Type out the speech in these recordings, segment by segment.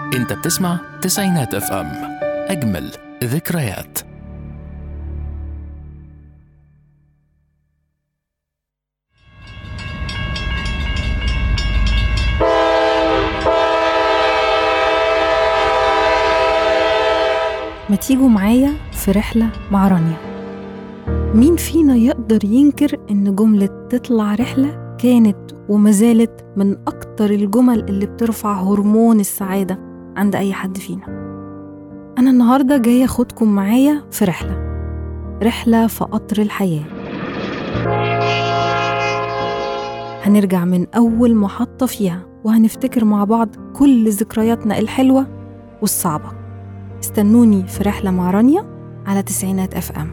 انت بتسمع تسعينات اف ام اجمل ذكريات ما تيجوا معايا في رحلة مع رانيا مين فينا يقدر ينكر إن جملة تطلع رحلة كانت وما زالت من أكتر الجمل اللي بترفع هرمون السعادة عند أي حد فينا أنا النهاردة جاية أخدكم معايا في رحلة رحلة في قطر الحياة هنرجع من أول محطة فيها وهنفتكر مع بعض كل ذكرياتنا الحلوة والصعبة استنوني في رحلة مع رانيا على تسعينات اف ام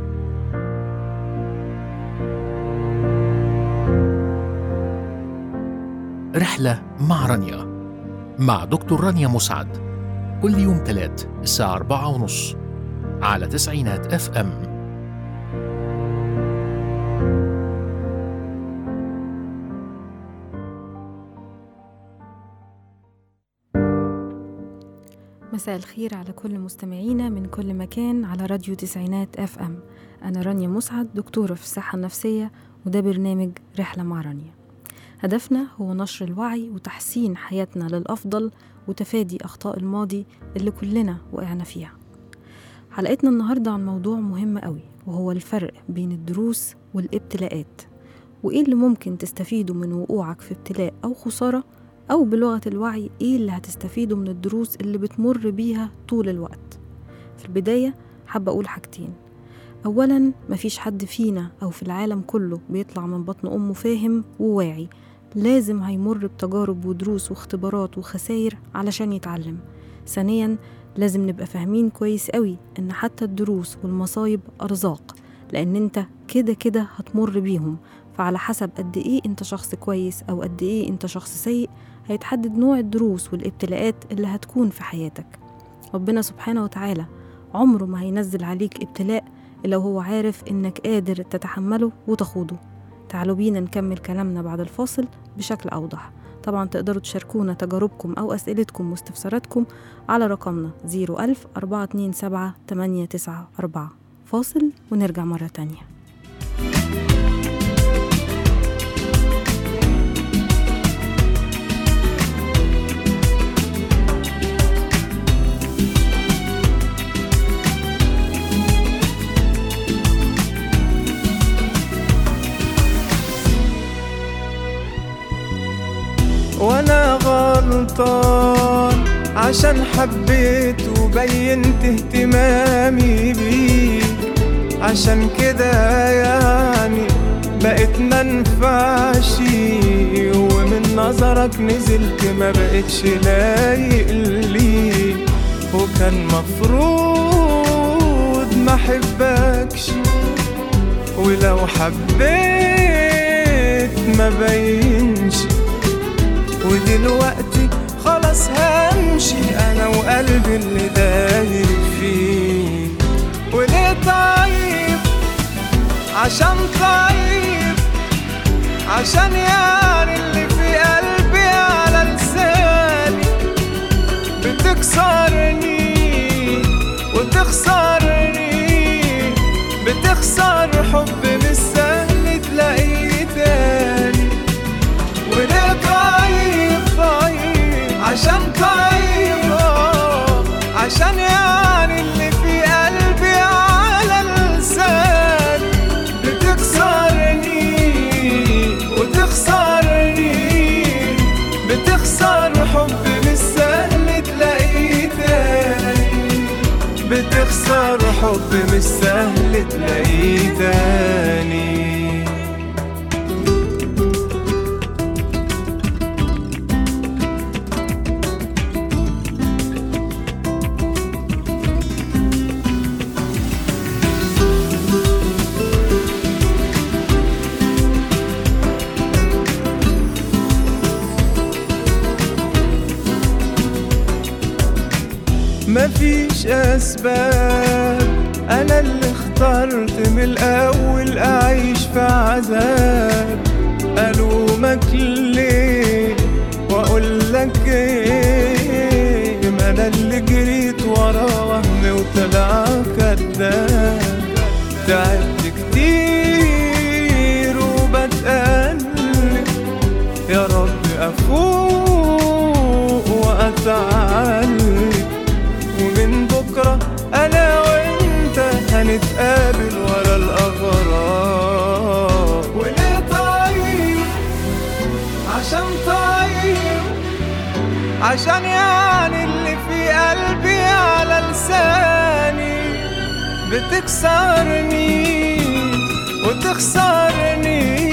رحلة مع رانيا مع دكتور رانيا مسعد كل يوم تلات الساعة أربعة ونص على تسعينات اف ام مساء الخير على كل مستمعينا من كل مكان على راديو تسعينات اف ام انا رانيا مسعد دكتورة في الصحة النفسية وده برنامج رحلة مع رانيا هدفنا هو نشر الوعي وتحسين حياتنا للأفضل وتفادي أخطاء الماضي اللي كلنا وقعنا فيها حلقتنا النهاردة عن موضوع مهم قوي وهو الفرق بين الدروس والابتلاءات وإيه اللي ممكن تستفيده من وقوعك في ابتلاء أو خسارة أو بلغة الوعي إيه اللي هتستفيده من الدروس اللي بتمر بيها طول الوقت في البداية حابة أقول حاجتين أولا مفيش حد فينا أو في العالم كله بيطلع من بطن أمه فاهم وواعي لازم هيمر بتجارب ودروس واختبارات وخساير علشان يتعلم ثانيا لازم نبقى فاهمين كويس قوي إن حتى الدروس والمصايب أرزاق لأن أنت كده كده هتمر بيهم فعلى حسب قد إيه أنت شخص كويس أو قد إيه أنت شخص سيء هيتحدد نوع الدروس والابتلاءات اللي هتكون في حياتك ربنا سبحانه وتعالى عمره ما هينزل عليك ابتلاء إلا وهو عارف إنك قادر تتحمله وتخوضه تعالوا بينا نكمل كلامنا بعد الفاصل بشكل أوضح طبعا تقدروا تشاركونا تجاربكم أو أسئلتكم واستفساراتكم على رقمنا 01000 427 894 فاصل ونرجع مرة تانية وانا غلطان عشان حبيت وبينت اهتمامي بيك عشان كده يعني بقيت منفعش ومن نظرك نزلت ما بقتش لايق ليك وكان مفروض ما احبكش ولو حبيت ما بينش ودلوقتي خلاص همشي انا وقلبي اللي دايب فيه وليه طيب عشان طيب عشان يعني اللي في قلبي على لساني بتكسرني وتخسرني بتخسر حب مش سهل تلاقيه تاني وليه طيب طيب عشان طيب آه، عشان يعني اللي في قلبي على لساني بتكسرني وتخسرني بتخسر حب مش سهل تلاقيه تاني بتخسر حب مش سهل تلاقيه تاني مفيش اسباب انا اللي اخترت من الاول اعيش في عذاب الومك ليه واقول لك ايه أنا اللي جريت ورا وهمي وطلع كداب تعبت كتير وبتقلب يا رب أفوق وأتعلم ومن بكرة أنا وأنت هنتقابل ورا الأغراب وليه طيب عشان طيب عشان يعني اللي في قلبي على لساني بتكسرني وتخسرني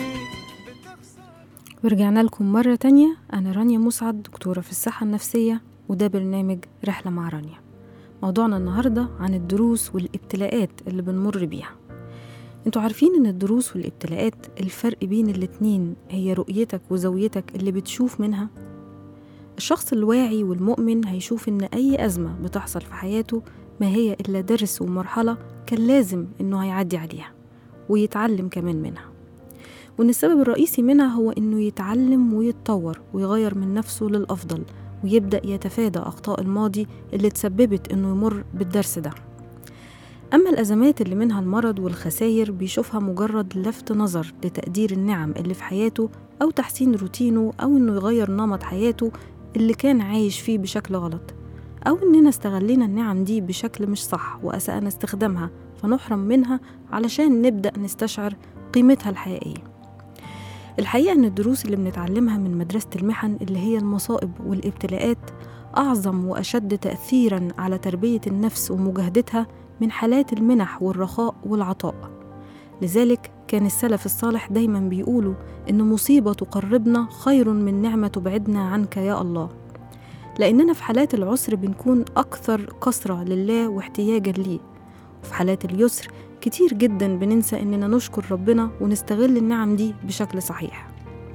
ورجعنا لكم مرة تانية أنا رانيا مسعد دكتورة في الصحة النفسية وده برنامج رحلة مع رانيا موضوعنا النهاردة عن الدروس والابتلاءات اللي بنمر بيها انتوا عارفين ان الدروس والابتلاءات الفرق بين الاتنين هي رؤيتك وزاويتك اللي بتشوف منها الشخص الواعي والمؤمن هيشوف ان اي ازمة بتحصل في حياته ما هي الا درس ومرحلة كان لازم انه هيعدي عليها ويتعلم كمان منها وإن السبب الرئيسي منها هو إنه يتعلم ويتطور ويغير من نفسه للأفضل ويبدأ يتفادى أخطاء الماضي اللي تسببت إنه يمر بالدرس ده أما الأزمات اللي منها المرض والخسائر بيشوفها مجرد لفت نظر لتقدير النعم اللي في حياته أو تحسين روتينه أو إنه يغير نمط حياته اللي كان عايش فيه بشكل غلط أو إننا استغلينا النعم دي بشكل مش صح وأسأنا استخدامها فنحرم منها علشان نبدأ نستشعر قيمتها الحقيقية الحقيقة إن الدروس اللي بنتعلمها من مدرسة المحن اللي هي المصائب والابتلاءات أعظم وأشد تأثيرا على تربية النفس ومجاهدتها من حالات المنح والرخاء والعطاء لذلك كان السلف الصالح دايما بيقولوا إن مصيبة تقربنا خير من نعمة تبعدنا عنك يا الله لأننا في حالات العسر بنكون أكثر كثرة لله واحتياجا ليه وفي حالات اليسر كتير جدا بننسى إننا نشكر ربنا ونستغل النعم دي بشكل صحيح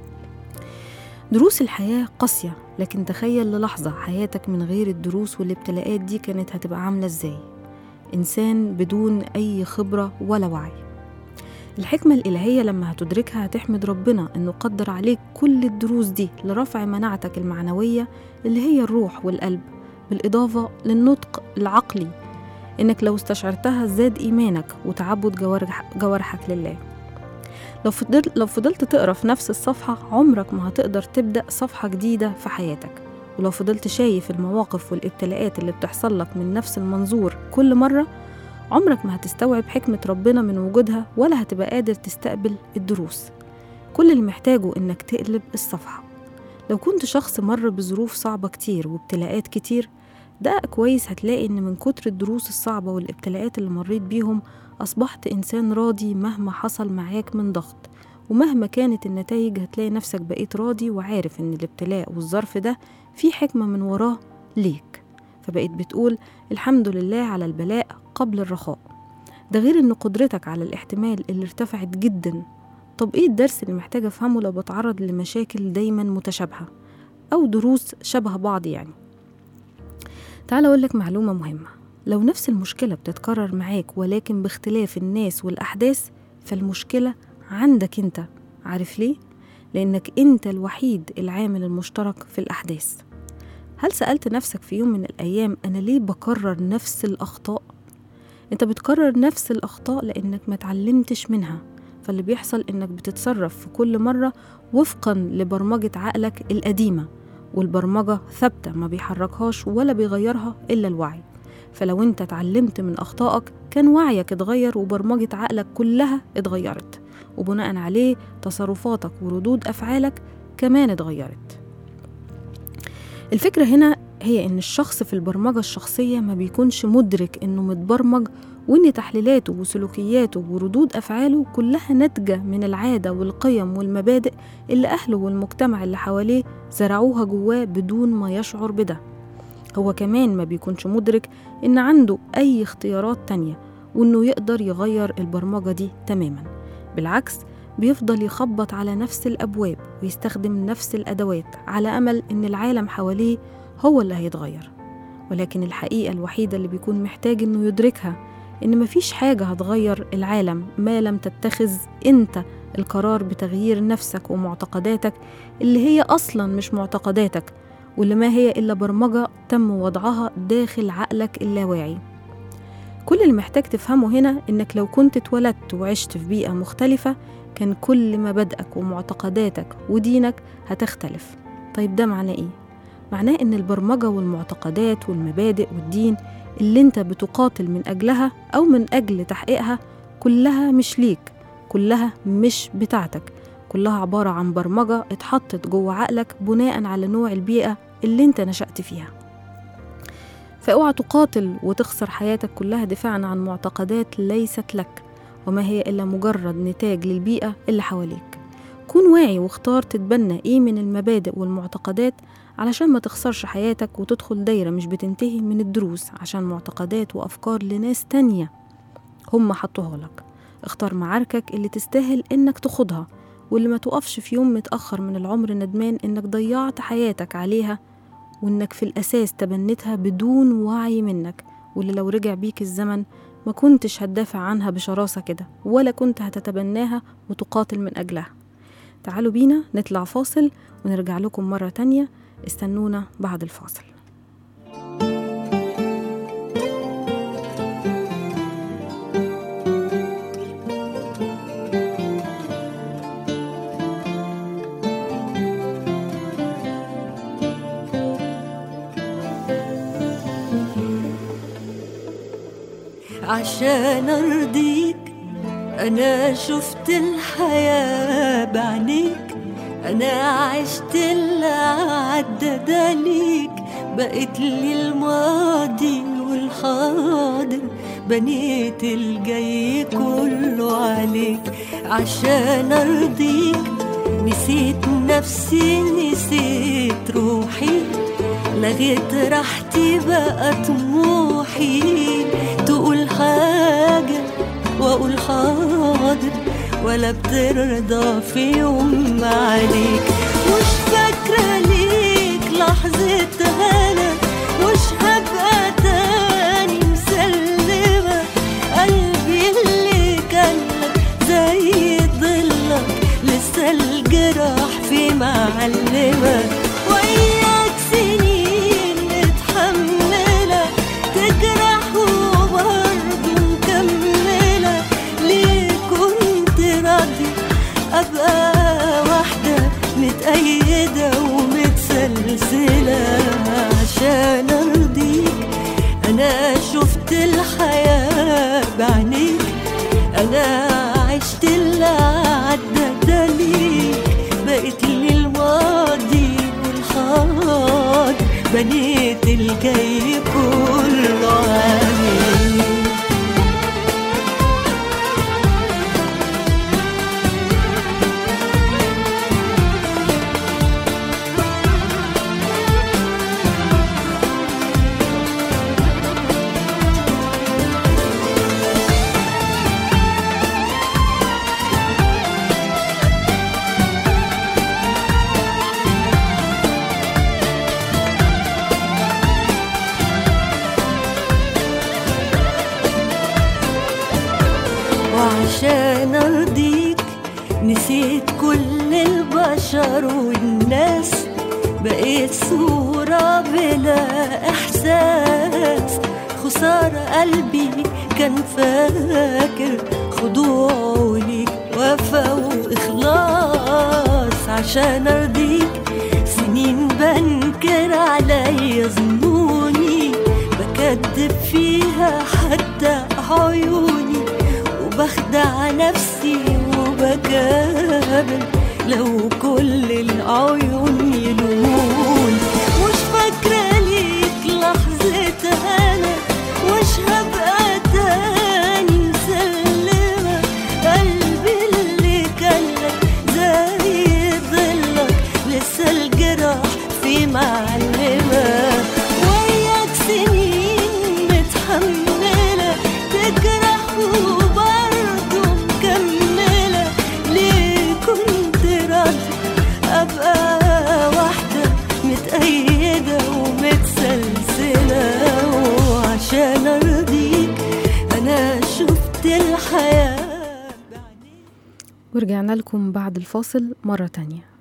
دروس الحياة قاسية لكن تخيل للحظة حياتك من غير الدروس والابتلاءات دي كانت هتبقى عاملة ازاي إنسان بدون أي خبرة ولا وعي الحكمة الإلهية لما هتدركها هتحمد ربنا إنه قدر عليك كل الدروس دي لرفع مناعتك المعنوية اللي هي الروح والقلب بالإضافة للنطق العقلي إنك لو استشعرتها زاد إيمانك وتعبد جوارح جوارحك لله لو فضلت لو فضلت تقرا في نفس الصفحة عمرك ما هتقدر تبدأ صفحة جديدة في حياتك ولو فضلت شايف المواقف والابتلاءات اللي بتحصل لك من نفس المنظور كل مرة عمرك ما هتستوعب حكمة ربنا من وجودها ولا هتبقى قادر تستقبل الدروس كل اللي محتاجه إنك تقلب الصفحة لو كنت شخص مر بظروف صعبة كتير وابتلاءات كتير دقق كويس هتلاقي إن من كتر الدروس الصعبة والابتلاءات اللي مريت بيهم أصبحت إنسان راضي مهما حصل معاك من ضغط ومهما كانت النتائج هتلاقي نفسك بقيت راضي وعارف إن الابتلاء والظرف ده في حكمة من وراه ليك فبقيت بتقول الحمد لله على البلاء قبل الرخاء ده غير إن قدرتك على الاحتمال اللي ارتفعت جدا طب إيه الدرس اللي محتاجة أفهمه لو بتعرض لمشاكل دايما متشابهة أو دروس شبه بعض يعني تعال أقولك معلومة مهمة لو نفس المشكلة بتتكرر معاك ولكن باختلاف الناس والأحداث فالمشكلة عندك أنت عارف ليه؟ لأنك أنت الوحيد العامل المشترك في الأحداث هل سألت نفسك في يوم من الأيام أنا ليه بكرر نفس الأخطاء؟ أنت بتكرر نفس الأخطاء لأنك ما تعلمتش منها فاللي بيحصل إنك بتتصرف في كل مرة وفقا لبرمجة عقلك القديمة والبرمجة ثابتة ما بيحركهاش ولا بيغيرها إلا الوعي فلو انت اتعلمت من أخطائك كان وعيك اتغير وبرمجة عقلك كلها اتغيرت وبناء عليه تصرفاتك وردود أفعالك كمان اتغيرت الفكرة هنا هي إن الشخص في البرمجة الشخصية ما بيكونش مدرك إنه متبرمج وإن تحليلاته وسلوكياته وردود أفعاله كلها ناتجة من العادة والقيم والمبادئ اللي أهله والمجتمع اللي حواليه زرعوها جواه بدون ما يشعر بده هو كمان ما بيكونش مدرك إن عنده أي اختيارات تانية وإنه يقدر يغير البرمجة دي تماما بالعكس بيفضل يخبط على نفس الأبواب ويستخدم نفس الأدوات على أمل إن العالم حواليه هو اللي هيتغير ولكن الحقيقة الوحيدة اللي بيكون محتاج إنه يدركها إن مفيش حاجة هتغير العالم ما لم تتخذ أنت القرار بتغيير نفسك ومعتقداتك اللي هي أصلا مش معتقداتك واللي ما هي إلا برمجة تم وضعها داخل عقلك اللاواعي كل اللي محتاج تفهمه هنا إنك لو كنت اتولدت وعشت في بيئة مختلفة كان كل مبادئك ومعتقداتك ودينك هتختلف طيب ده معناه إيه؟ معناه إن البرمجة والمعتقدات والمبادئ والدين اللي انت بتقاتل من أجلها أو من أجل تحقيقها كلها مش ليك كلها مش بتاعتك كلها عبارة عن برمجة اتحطت جوه عقلك بناء على نوع البيئة اللي انت نشأت فيها فاوعى تقاتل وتخسر حياتك كلها دفاعا عن معتقدات ليست لك وما هي إلا مجرد نتاج للبيئة اللي حواليك كون واعي واختار تتبنى ايه من المبادئ والمعتقدات علشان ما تخسرش حياتك وتدخل دايرة مش بتنتهي من الدروس عشان معتقدات وأفكار لناس تانية هم حطوها لك اختار معاركك اللي تستاهل انك تخوضها واللي ما تقفش في يوم متأخر من العمر ندمان انك ضيعت حياتك عليها وانك في الأساس تبنتها بدون وعي منك واللي لو رجع بيك الزمن ما كنتش هتدافع عنها بشراسة كده ولا كنت هتتبناها وتقاتل من أجلها تعالوا بينا نطلع فاصل ونرجع لكم مرة تانية استنونا بعد الفاصل عشان ارضيك انا شفت الحياة بعينيك انا عشت اللي عدى ده ليك بقيت لي الماضي والحاضر بنيت الجاي كله عليك عشان ارضيك نسيت نفسي نسيت روحي لغيت راحتي بقى طموحي تقول حاجة وأقول حاضر ولا بترضى في يوم عليك مش فاكرة ليك لحظة هنا مش هبقى تاني مسلمة قلبي اللي كان لك زي ضلك لسه الجراح في معلمة وياك سنين متحملة تجرح وبرضه مكملة ليه كنت راضي أبقى واحدة متأيدة ومتسلسلة عشان أرضيك أنا شفت الحياة بعينيك أنا عشت اللي عدى ده ليك بقيت لي الماضي والحاضر بنيت الجاي كله عليك وعشان ارضيك نسيت كل البشر والناس بقيت صورة بلا احساس خسارة قلبي كان فاكر خضوعه ليك وفا واخلاص عشان ارضيك سنين بنكر عليا ظنوني بكدب فيها حتى عيوني وبخدع نفسي وبكابل لو كل العيون يلومون مش فاكرة ليك لحظة أنا مش هبقى تاني مسلمة قلبي اللي كان لك زي ظلك لسه الجراح في معلمة وياك سنين متحملة تجرح وبرضه مكملة ليه كنت راضي أبقى واحدة متأيدة ومتسلسلة وعشان أرضيك أنا شفت الحياة بعينيك ورجعنا لكم بعد الفاصل مرة تانية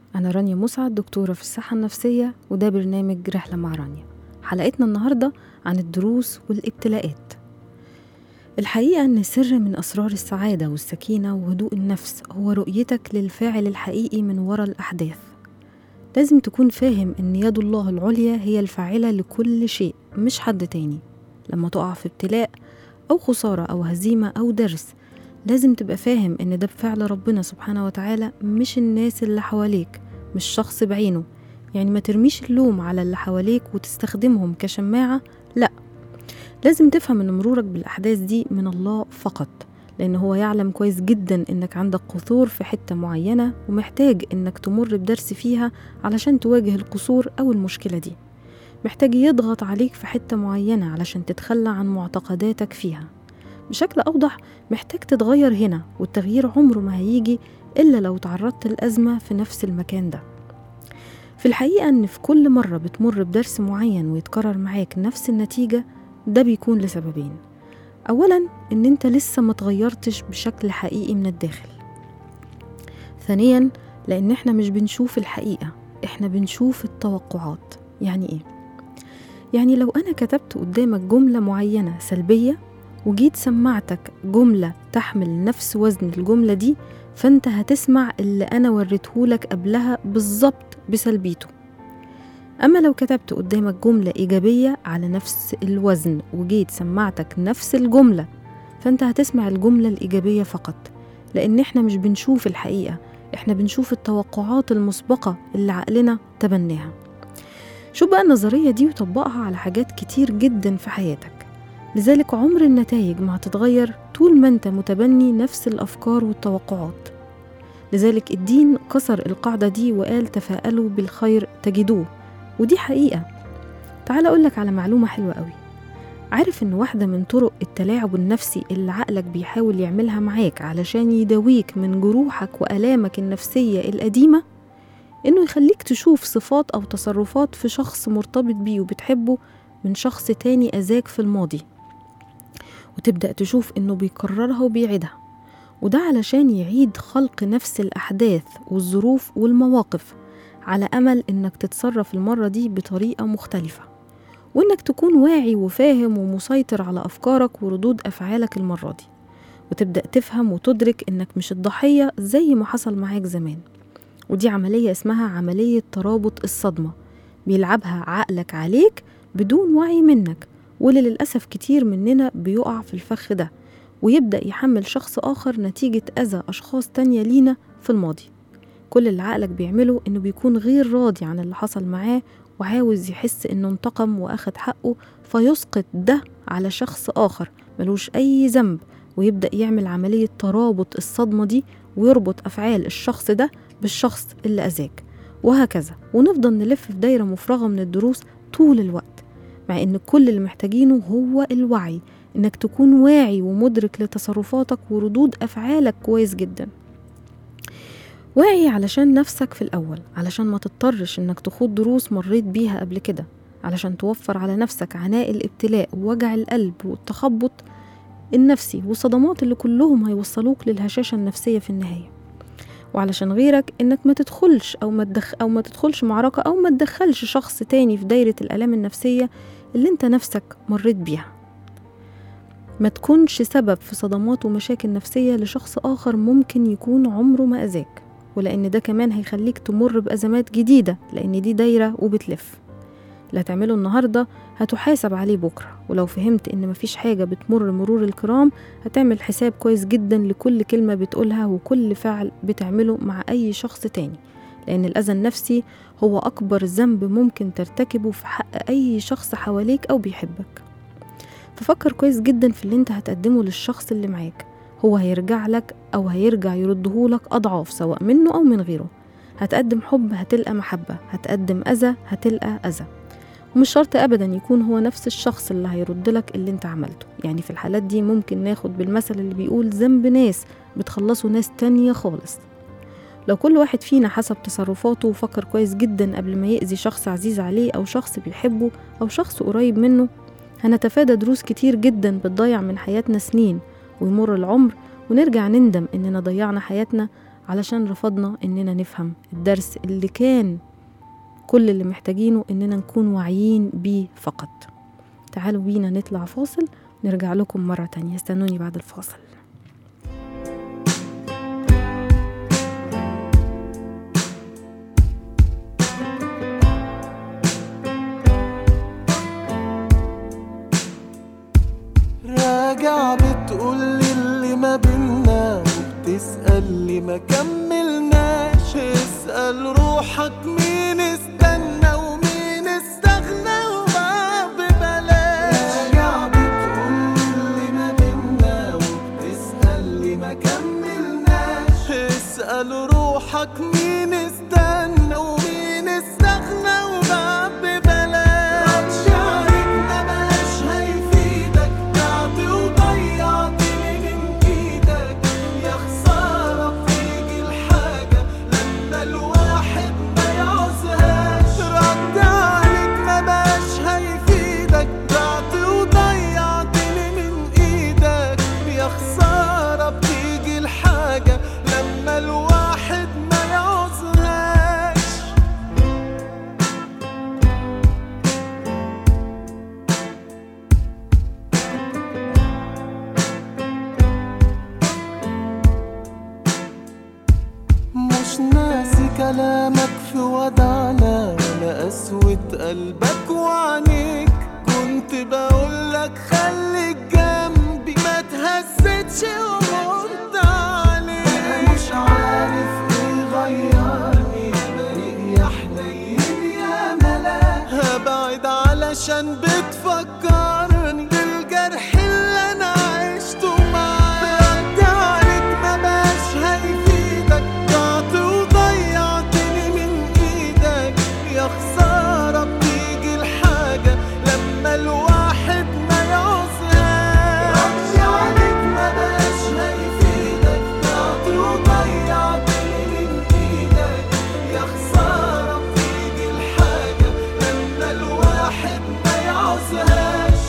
أنا رانيا مسعد دكتورة في الصحة النفسية وده برنامج رحلة مع رانيا حلقتنا النهاردة عن الدروس والابتلاءات الحقيقة أن سر من أسرار السعادة والسكينة وهدوء النفس هو رؤيتك للفاعل الحقيقي من وراء الأحداث لازم تكون فاهم أن يد الله العليا هي الفاعلة لكل شيء مش حد تاني لما تقع في ابتلاء أو خسارة أو هزيمة أو درس لازم تبقى فاهم إن ده بفعل ربنا سبحانه وتعالى مش الناس اللي حواليك مش شخص بعينه يعني ما ترميش اللوم على اللي حواليك وتستخدمهم كشماعة لأ لازم تفهم إن مرورك بالأحداث دي من الله فقط لأن هو يعلم كويس جدا إنك عندك قصور في حتة معينة ومحتاج إنك تمر بدرس فيها علشان تواجه القصور أو المشكلة دي محتاج يضغط عليك في حتة معينة علشان تتخلى عن معتقداتك فيها بشكل أوضح محتاج تتغير هنا والتغيير عمره ما هيجي إلا لو تعرضت لأزمة في نفس المكان ده في الحقيقة إن في كل مرة بتمر بدرس معين ويتكرر معاك نفس النتيجة ده بيكون لسببين أولا إن أنت لسه ما تغيرتش بشكل حقيقي من الداخل ثانيا لأن إحنا مش بنشوف الحقيقة إحنا بنشوف التوقعات يعني إيه؟ يعني لو أنا كتبت قدامك جملة معينة سلبية وجيت سمعتك جملة تحمل نفس وزن الجملة دي فأنت هتسمع اللي أنا وريتهولك قبلها بالظبط بسلبيته أما لو كتبت قدامك جملة إيجابية على نفس الوزن وجيت سمعتك نفس الجملة فأنت هتسمع الجملة الإيجابية فقط لأن إحنا مش بنشوف الحقيقة إحنا بنشوف التوقعات المسبقة اللي عقلنا تبناها شوف بقى النظرية دي وطبقها على حاجات كتير جدا في حياتك لذلك عمر النتائج ما هتتغير طول ما انت متبني نفس الأفكار والتوقعات لذلك الدين كسر القاعدة دي وقال تفاءلوا بالخير تجدوه ودي حقيقة تعال أقولك على معلومة حلوة قوي عارف إن واحدة من طرق التلاعب النفسي اللي عقلك بيحاول يعملها معاك علشان يداويك من جروحك وآلامك النفسية القديمة إنه يخليك تشوف صفات أو تصرفات في شخص مرتبط بيه وبتحبه من شخص تاني أذاك في الماضي وتبدأ تشوف إنه بيكررها وبيعيدها وده علشان يعيد خلق نفس الأحداث والظروف والمواقف على أمل إنك تتصرف المرة دي بطريقة مختلفة وإنك تكون واعي وفاهم ومسيطر على أفكارك وردود أفعالك المرة دي وتبدأ تفهم وتدرك إنك مش الضحية زي ما حصل معاك زمان ودي عملية اسمها عملية ترابط الصدمة بيلعبها عقلك عليك بدون وعي منك واللي للأسف كتير مننا بيقع في الفخ ده ويبدأ يحمل شخص آخر نتيجة أذى أشخاص تانية لينا في الماضي كل اللي عقلك بيعمله إنه بيكون غير راضي عن اللي حصل معاه وعاوز يحس إنه انتقم وأخد حقه فيسقط ده على شخص آخر ملوش أي ذنب ويبدأ يعمل عملية ترابط الصدمة دي ويربط أفعال الشخص ده بالشخص اللي أذاك وهكذا ونفضل نلف في دايرة مفرغة من الدروس طول الوقت مع إن كل اللي محتاجينه هو الوعي إنك تكون واعي ومدرك لتصرفاتك وردود أفعالك كويس جدا واعي علشان نفسك في الأول علشان ما تضطرش إنك تخوض دروس مريت بيها قبل كده علشان توفر على نفسك عناء الابتلاء ووجع القلب والتخبط النفسي والصدمات اللي كلهم هيوصلوك للهشاشة النفسية في النهاية وعلشان غيرك انك ما تدخلش او ما تدخ او ما تدخلش معركة او ما تدخلش شخص تاني في دايرة الالام النفسية اللي انت نفسك مريت بيها ما تكونش سبب في صدمات ومشاكل نفسية لشخص آخر ممكن يكون عمره ما أذاك ولأن ده كمان هيخليك تمر بأزمات جديدة لأن دي دايرة وبتلف اللي هتعمله النهاردة هتحاسب عليه بكرة ولو فهمت إن مفيش حاجة بتمر مرور الكرام هتعمل حساب كويس جدا لكل كلمة بتقولها وكل فعل بتعمله مع أي شخص تاني لأن الأذى النفسي هو أكبر ذنب ممكن ترتكبه في حق أي شخص حواليك أو بيحبك ففكر كويس جدا في اللي انت هتقدمه للشخص اللي معاك هو هيرجع لك أو هيرجع يردهولك أضعاف سواء منه أو من غيره هتقدم حب هتلقى محبة هتقدم أذى هتلقى أذى ومش شرط أبدا يكون هو نفس الشخص اللي هيرد لك اللي انت عملته يعني في الحالات دي ممكن ناخد بالمثل اللي بيقول ذنب ناس بتخلصوا ناس تانية خالص لو كل واحد فينا حسب تصرفاته وفكر كويس جدا قبل ما يأذي شخص عزيز عليه أو شخص بيحبه أو شخص قريب منه هنتفادى دروس كتير جدا بتضيع من حياتنا سنين ويمر العمر ونرجع نندم إننا ضيعنا حياتنا علشان رفضنا إننا نفهم الدرس اللي كان كل اللي محتاجينه إننا نكون واعيين بيه فقط تعالوا بينا نطلع فاصل نرجع لكم مرة تانية استنوني بعد الفاصل راجع بتقولي اللي ما بينا وبتسأل لي ما كملناش اسأل روحك مين استنى ومين استغنى وما ببلاش راجع بتقولي اللي ما بينا وبتسأل لي ما كملناش اسأل روحك مين استنى ومين استغنى وما ببلاش شعرك ما بقاش هيفيدك تعطي وضيعتني من ايدك يا خسارة بتيجي الحاجة لما الواحد ما يعوزهاش رد عليك ما بقاش هيفيدك تعطي وضيعتني من ايدك يا خسارة بتيجي الحاجة لما الواحد ما يعوزهاش مش ناسي كلامك في ودعنا ولا قسوة قلبك وعينيك كنت بقولك خليك جنبي ما تهزتش ومنت عليك مش عارف ايه غيرني بريء يا حنين يا ملاك هبعد علشان بتفكرني بالجرح اللي انا عشته معاك رد عليك ما بقاش هيفيدك ضعت وضيعتني من ايدك يا خسارة بتيجي الحاجة لما الواحد ما يعوزهاش رد عليك ما بقاش هيفيدك ضعت وضيعتني من ايدك يا خسارة بتيجي الحاجة لما الواحد ما يعوزهاش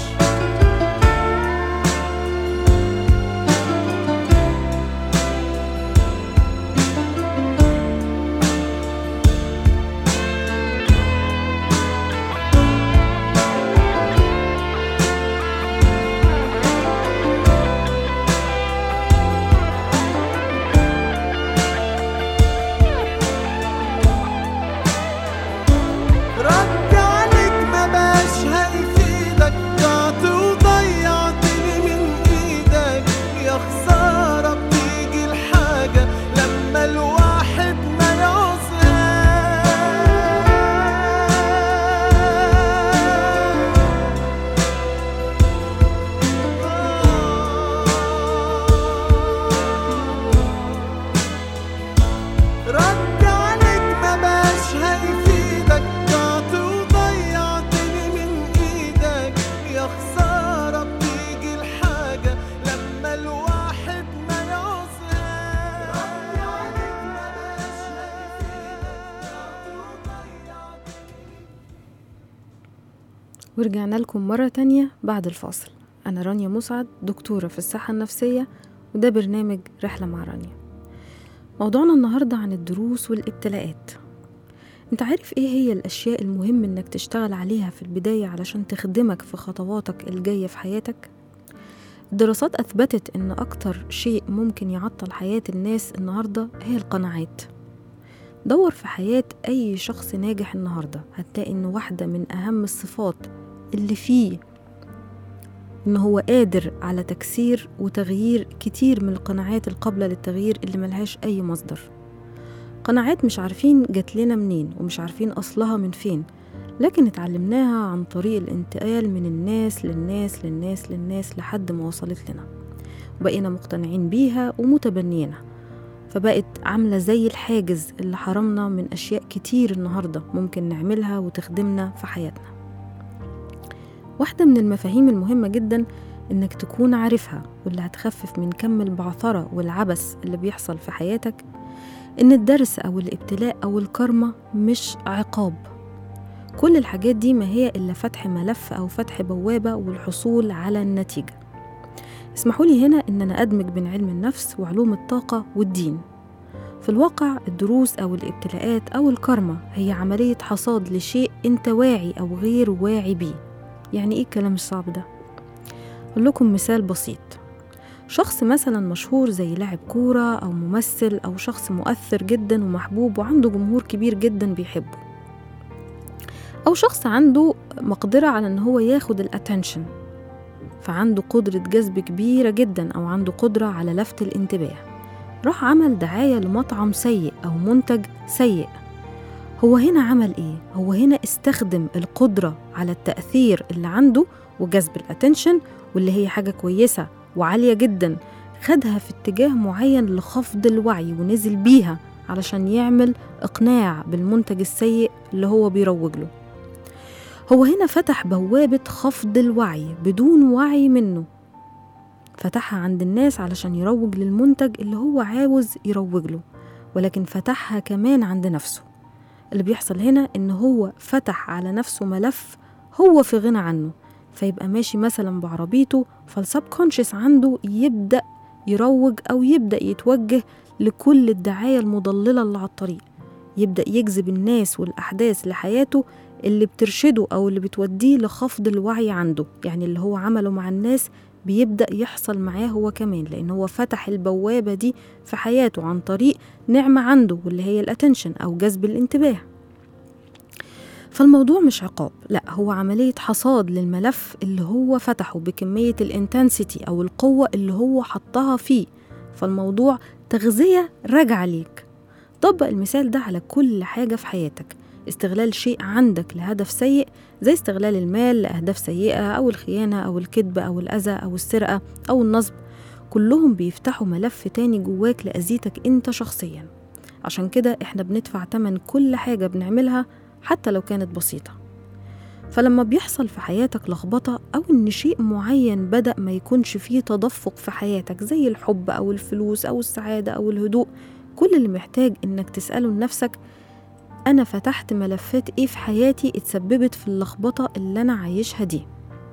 رد عليك ما بقاش هيفيدك ضعت وضيعتني من ايدك يا خسارة بتيجي الحاجة لما الواحد ما يعوزهاش رد عليك ما بقاش هيفيدك ضعت وضيعتني من ايدك يا خسارة بتيجي الحاجة لما الواحد ما يعوزهاش رد عليك ما بقاش هيفيدك ضعت وضيعتني ورجعنا لكم مرة تانية بعد الفاصل أنا رانيا مسعد دكتورة في الصحة النفسية وده برنامج رحلة مع رانيا موضوعنا النهاردة عن الدروس والابتلاءات انت عارف ايه هي الأشياء المهم انك تشتغل عليها في البداية علشان تخدمك في خطواتك الجاية في حياتك؟ الدراسات أثبتت إن أكتر شيء ممكن يعطل حياة الناس النهاردة هي القناعات دور في حياة أي شخص ناجح النهاردة هتلاقي إن واحدة من أهم الصفات اللي فيه إن هو قادر على تكسير وتغيير كتير من القناعات القابلة للتغيير اللي ملهاش أي مصدر قناعات مش عارفين جات لنا منين ومش عارفين أصلها من فين لكن اتعلمناها عن طريق الانتقال من الناس للناس للناس للناس لحد ما وصلت لنا وبقينا مقتنعين بيها ومتبنيينها فبقت عاملة زي الحاجز اللي حرمنا من أشياء كتير النهاردة ممكن نعملها وتخدمنا في حياتنا واحدة من المفاهيم المهمة جدا إنك تكون عارفها واللي هتخفف من كم البعثرة والعبث اللي بيحصل في حياتك إن الدرس أو الابتلاء أو الكرمة مش عقاب كل الحاجات دي ما هي إلا فتح ملف أو فتح بوابة والحصول على النتيجة اسمحوا لي هنا إن أنا أدمج بين علم النفس وعلوم الطاقة والدين في الواقع الدروس أو الابتلاءات أو الكرمة هي عملية حصاد لشيء أنت واعي أو غير واعي بيه يعني إيه الكلام الصعب ده؟ أقول لكم مثال بسيط شخص مثلا مشهور زي لاعب كورة أو ممثل أو شخص مؤثر جدا ومحبوب وعنده جمهور كبير جدا بيحبه أو شخص عنده مقدرة على إن هو ياخد الاتنشن فعنده قدرة جذب كبيرة جدا أو عنده قدرة على لفت الانتباه راح عمل دعاية لمطعم سيء أو منتج سيء هو هنا عمل إيه؟ هو هنا استخدم القدرة على التأثير اللي عنده وجذب الاتنشن واللي هي حاجة كويسة وعالية جدا خدها في اتجاه معين لخفض الوعي ونزل بيها علشان يعمل إقناع بالمنتج السيء اللي هو بيروج له هو هنا فتح بوابة خفض الوعي بدون وعي منه فتحها عند الناس علشان يروج للمنتج اللي هو عاوز يروج له ولكن فتحها كمان عند نفسه اللي بيحصل هنا إن هو فتح على نفسه ملف هو في غنى عنه فيبقى ماشي مثلا بعربيته فالسبكونشس عنده يبدأ يروج أو يبدأ يتوجه لكل الدعاية المضللة اللي على الطريق يبدأ يجذب الناس والأحداث لحياته اللي بترشده أو اللي بتوديه لخفض الوعي عنده يعني اللي هو عمله مع الناس بيبدأ يحصل معاه هو كمان لأن هو فتح البوابة دي في حياته عن طريق نعمة عنده واللي هي الاتنشن أو جذب الانتباه فالموضوع مش عقاب لا هو عملية حصاد للملف اللي هو فتحه بكمية الانتنسيتي أو القوة اللي هو حطها فيه فالموضوع تغذية راجعة ليك طبق المثال ده على كل حاجة في حياتك استغلال شيء عندك لهدف سيء زي استغلال المال لأهداف سيئة أو الخيانة أو الكذب أو الأذى أو السرقة أو النصب كلهم بيفتحوا ملف تاني جواك لأذيتك أنت شخصيا عشان كده إحنا بندفع تمن كل حاجة بنعملها حتى لو كانت بسيطة فلما بيحصل في حياتك لخبطة أو إن شيء معين بدأ ما يكونش فيه تدفق في حياتك زي الحب أو الفلوس أو السعادة أو الهدوء كل اللي محتاج إنك تسأله لنفسك أنا فتحت ملفات إيه في حياتي اتسببت في اللخبطة اللي أنا عايشها دي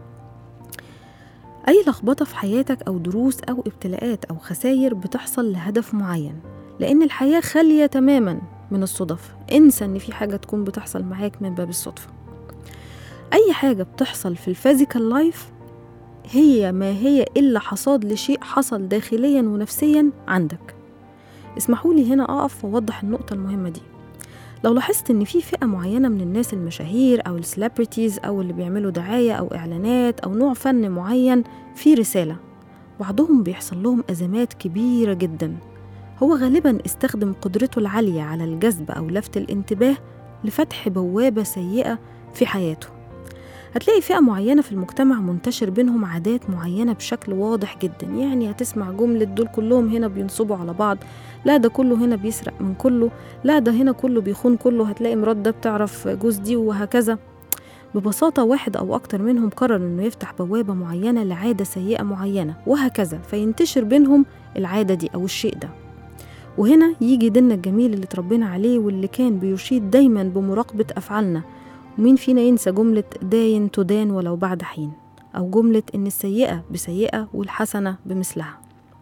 أي لخبطة في حياتك أو دروس أو ابتلاءات أو خساير بتحصل لهدف معين لأن الحياة خالية تماما من الصدف انسى إن في حاجة تكون بتحصل معاك من باب الصدفة أي حاجة بتحصل في الفيزيكال لايف هي ما هي إلا حصاد لشيء حصل داخليا ونفسيا عندك اسمحوا لي هنا أقف وأوضح النقطة المهمة دي لو لاحظت إن في فئة معينة من الناس المشاهير أو السليبرتيز أو اللي بيعملوا دعاية أو إعلانات أو نوع فن معين في رسالة بعضهم بيحصل لهم أزمات كبيرة جدا هو غالبا استخدم قدرته العالية على الجذب أو لفت الانتباه لفتح بوابة سيئة في حياته هتلاقي فئة معينة في المجتمع منتشر بينهم عادات معينة بشكل واضح جدا يعني هتسمع جملة دول كلهم هنا بينصبوا على بعض لا ده كله هنا بيسرق من كله لا ده هنا كله بيخون كله هتلاقي مرات ده بتعرف جوز دي وهكذا ببساطة واحد أو أكتر منهم قرر إنه يفتح بوابة معينة لعادة سيئة معينة وهكذا فينتشر بينهم العادة دي أو الشيء ده وهنا يجي ديننا الجميل اللي اتربينا عليه واللي كان بيشيد دايما بمراقبة أفعالنا ومين فينا ينسى جملة داين تدان ولو بعد حين أو جملة إن السيئة بسيئة والحسنة بمثلها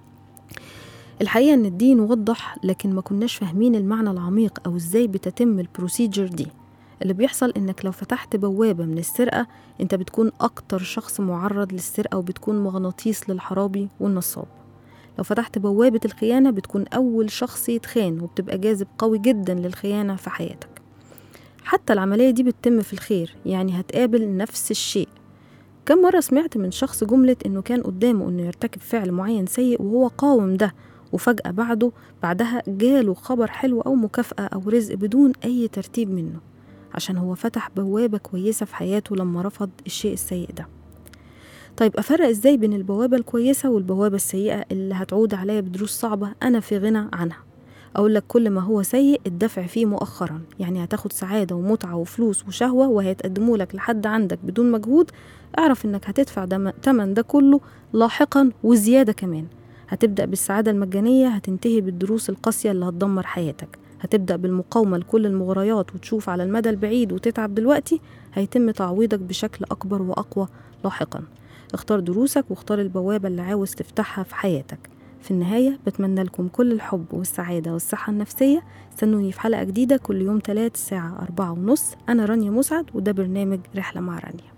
الحقيقة إن الدين وضح لكن ما كناش فاهمين المعنى العميق أو إزاي بتتم البروسيجر دي اللي بيحصل إنك لو فتحت بوابة من السرقة أنت بتكون أكتر شخص معرض للسرقة وبتكون مغناطيس للحرابي والنصاب لو فتحت بوابة الخيانة بتكون أول شخص يتخان وبتبقى جاذب قوي جدا للخيانة في حياتك حتى العملية دي بتتم في الخير يعني هتقابل نفس الشيء كم مرة سمعت من شخص جملة إنه كان قدامه إنه يرتكب فعل معين سيء وهو قاوم ده وفجأة بعده بعدها جاله خبر حلو أو مكافأة أو رزق بدون أي ترتيب منه عشان هو فتح بوابة كويسة في حياته لما رفض الشيء السيء ده طيب أفرق إزاي بين البوابة الكويسة والبوابة السيئة اللي هتعود عليا بدروس صعبة أنا في غنى عنها أقول لك كل ما هو سيء الدفع فيه مؤخرا يعني هتاخد سعادة ومتعة وفلوس وشهوة وهيتقدموا لك لحد عندك بدون مجهود اعرف إنك هتدفع دم- تمن ده كله لاحقا وزيادة كمان هتبدأ بالسعادة المجانية هتنتهي بالدروس القاسية اللي هتدمر حياتك هتبدأ بالمقاومة لكل المغريات وتشوف على المدى البعيد وتتعب دلوقتي هيتم تعويضك بشكل أكبر وأقوى لاحقا اختار دروسك واختار البوابة اللي عاوز تفتحها في حياتك في النهاية بتمنى لكم كل الحب والسعادة والصحة النفسية استنوني في حلقة جديدة كل يوم تلات الساعة أربعة ونص أنا رانيا مسعد وده برنامج رحلة مع رانيا